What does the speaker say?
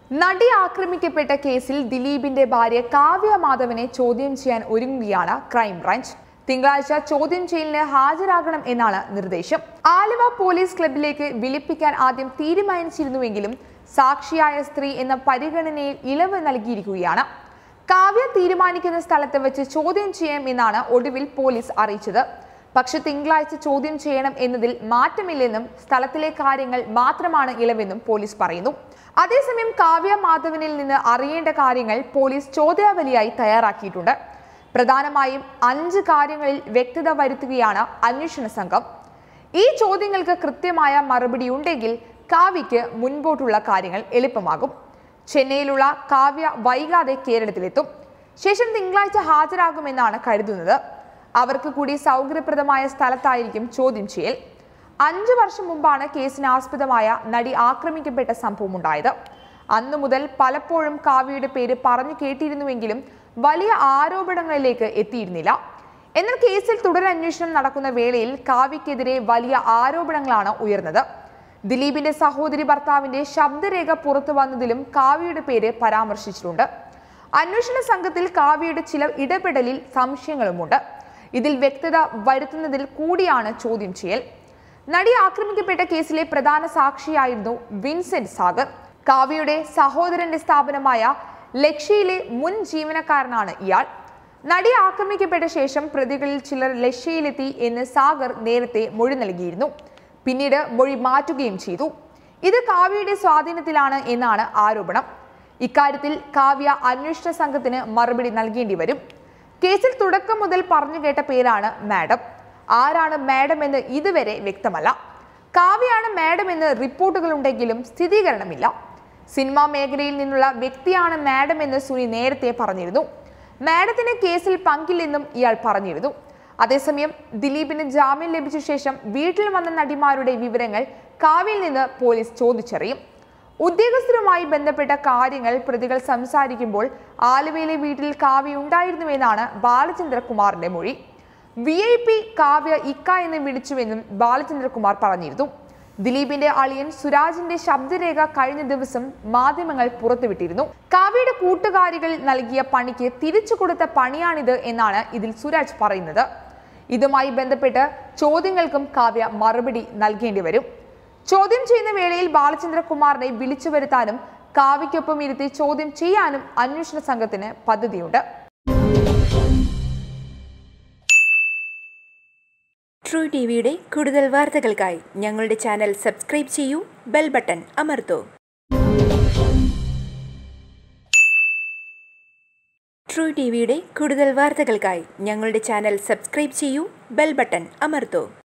നടി ആക്രമിക്കപ്പെട്ട കേസിൽ ദിലീപിന്റെ ഭാര്യ കാവ്യ മാധവനെ ചോദ്യം ചെയ്യാൻ ഒരുങ്ങുകയാണ് ക്രൈംബ്രാഞ്ച് തിങ്കളാഴ്ച ചോദ്യം ചെയ്യലിന് ഹാജരാകണം എന്നാണ് നിർദ്ദേശം ആലുവ പോലീസ് ക്ലബിലേക്ക് വിളിപ്പിക്കാൻ ആദ്യം തീരുമാനിച്ചിരുന്നുവെങ്കിലും സാക്ഷിയായ സ്ത്രീ എന്ന പരിഗണനയിൽ ഇളവ് നൽകിയിരിക്കുകയാണ് കാവ്യ തീരുമാനിക്കുന്ന സ്ഥലത്ത് വെച്ച് ചോദ്യം ചെയ്യാം എന്നാണ് ഒടുവിൽ പോലീസ് അറിയിച്ചത് പക്ഷെ തിങ്കളാഴ്ച ചോദ്യം ചെയ്യണം എന്നതിൽ മാറ്റമില്ലെന്നും സ്ഥലത്തിലെ കാര്യങ്ങൾ മാത്രമാണ് ഇളവെന്നും പോലീസ് പറയുന്നു അതേസമയം കാവ്യ മാധവനിൽ നിന്ന് അറിയേണ്ട കാര്യങ്ങൾ പോലീസ് ചോദ്യാവലിയായി തയ്യാറാക്കിയിട്ടുണ്ട് പ്രധാനമായും അഞ്ച് കാര്യങ്ങളിൽ വ്യക്തത വരുത്തുകയാണ് അന്വേഷണ സംഘം ഈ ചോദ്യങ്ങൾക്ക് കൃത്യമായ മറുപടി ഉണ്ടെങ്കിൽ കാവ്യയ്ക്ക് മുൻപോട്ടുള്ള കാര്യങ്ങൾ എളുപ്പമാകും ചെന്നൈയിലുള്ള കാവ്യ വൈകാതെ കേരളത്തിലെത്തും ശേഷം തിങ്കളാഴ്ച ഹാജരാകുമെന്നാണ് കരുതുന്നത് അവർക്ക് കൂടി സൗകര്യപ്രദമായ സ്ഥലത്തായിരിക്കും ചോദ്യം ചെയ്യൽ അഞ്ചു വർഷം മുമ്പാണ് കേസിന് ആസ്പദമായ നടി ആക്രമിക്കപ്പെട്ട സംഭവം ഉണ്ടായത് അന്നു മുതൽ പലപ്പോഴും കാവ്യയുടെ പേര് പറഞ്ഞു കേട്ടിരുന്നുവെങ്കിലും വലിയ ആരോപണങ്ങളിലേക്ക് എത്തിയിരുന്നില്ല എന്നാൽ കേസിൽ തുടരന്വേഷണം നടക്കുന്ന വേളയിൽ കാവ്യക്കെതിരെ വലിയ ആരോപണങ്ങളാണ് ഉയർന്നത് ദിലീപിന്റെ സഹോദരി ഭർത്താവിന്റെ ശബ്ദരേഖ പുറത്തു വന്നതിലും കാവ്യയുടെ പേര് പരാമർശിച്ചിട്ടുണ്ട് അന്വേഷണ സംഘത്തിൽ കാവ്യയുടെ ചില ഇടപെടലിൽ സംശയങ്ങളുമുണ്ട് ഇതിൽ വ്യക്തത വരുത്തുന്നതിൽ കൂടിയാണ് ചോദ്യം ചെയ്യൽ നടി ആക്രമിക്കപ്പെട്ട കേസിലെ പ്രധാന സാക്ഷിയായിരുന്നു വിൻസെന്റ് സാഗർ കാവ്യയുടെ സഹോദരന്റെ സ്ഥാപനമായ ലക്ഷ്യയിലെ മുൻ ജീവനക്കാരനാണ് ഇയാൾ നടി ആക്രമിക്കപ്പെട്ട ശേഷം പ്രതികളിൽ ചിലർ ലക്ഷ്യയിലെത്തി എന്ന് സാഗർ നേരത്തെ മൊഴി നൽകിയിരുന്നു പിന്നീട് മൊഴി മാറ്റുകയും ചെയ്തു ഇത് കാവ്യയുടെ സ്വാധീനത്തിലാണ് എന്നാണ് ആരോപണം ഇക്കാര്യത്തിൽ കാവ്യ അന്വേഷണ സംഘത്തിന് മറുപടി നൽകേണ്ടി വരും കേസിൽ തുടക്കം മുതൽ പറഞ്ഞു കേട്ട പേരാണ് മാഡം ആരാണ് മാഡം എന്ന് ഇതുവരെ വ്യക്തമല്ല കാവ്യാണ് മാഡം എന്ന് റിപ്പോർട്ടുകളുണ്ടെങ്കിലും സ്ഥിരീകരണമില്ല സിനിമാ മേഖലയിൽ നിന്നുള്ള വ്യക്തിയാണ് മാഡം എന്ന് സുനി നേരത്തെ പറഞ്ഞിരുന്നു മാഡത്തിന് കേസിൽ പങ്കില്ലെന്നും ഇയാൾ പറഞ്ഞിരുന്നു അതേസമയം ദിലീപിന് ജാമ്യം ലഭിച്ച ശേഷം വീട്ടിൽ വന്ന നടിമാരുടെ വിവരങ്ങൾ കാവ്യയിൽ നിന്ന് പോലീസ് ചോദിച്ചറിയും ഉദ്യോഗസ്ഥരുമായി ബന്ധപ്പെട്ട കാര്യങ്ങൾ പ്രതികൾ സംസാരിക്കുമ്പോൾ ആലുവയിലെ വീട്ടിൽ കാവ്യ ഉണ്ടായിരുന്നുവെന്നാണ് ബാലചന്ദ്രകുമാറിന്റെ മൊഴി വി ഐ പി കാവ്യ ഇക്ക എന്ന് വിളിച്ചുവെന്നും ബാലചന്ദ്രകുമാർ പറഞ്ഞിരുന്നു ദിലീപിന്റെ അളിയൻ സുരാജിന്റെ ശബ്ദരേഖ കഴിഞ്ഞ ദിവസം മാധ്യമങ്ങൾ പുറത്തുവിട്ടിരുന്നു കാവ്യയുടെ കൂട്ടുകാരികൾ നൽകിയ പണിക്ക് തിരിച്ചു കൊടുത്ത പണിയാണിത് എന്നാണ് ഇതിൽ സുരാജ് പറയുന്നത് ഇതുമായി ബന്ധപ്പെട്ട് ചോദ്യങ്ങൾക്കും കാവ്യ മറുപടി നൽകേണ്ടി വരും ചോദ്യം ചെയ്യുന്ന വേളയിൽ ബാലചന്ദ്രകുമാറിനെ വിളിച്ചു വരുത്താനും കാവ്യയ്ക്കൊപ്പം ഇരുത്തി ചോദ്യം ചെയ്യാനും അന്വേഷണ സംഘത്തിന് പദ്ധതിയുണ്ട് ട്രൂ ടി വിയുടെ കൂടുതൽ വാർത്തകൾക്കായി ഞങ്ങളുടെ ചാനൽ സബ്സ്ക്രൈബ് ചെയ്യൂ ബെൽ ബട്ടൺ അമർത്തൂ ട്രൂ ടി വിയുടെ കൂടുതൽ വാർത്തകൾക്കായി ഞങ്ങളുടെ ചാനൽ സബ്സ്ക്രൈബ് ചെയ്യൂ ബെൽ ബട്ടൺ അമർത്തൂ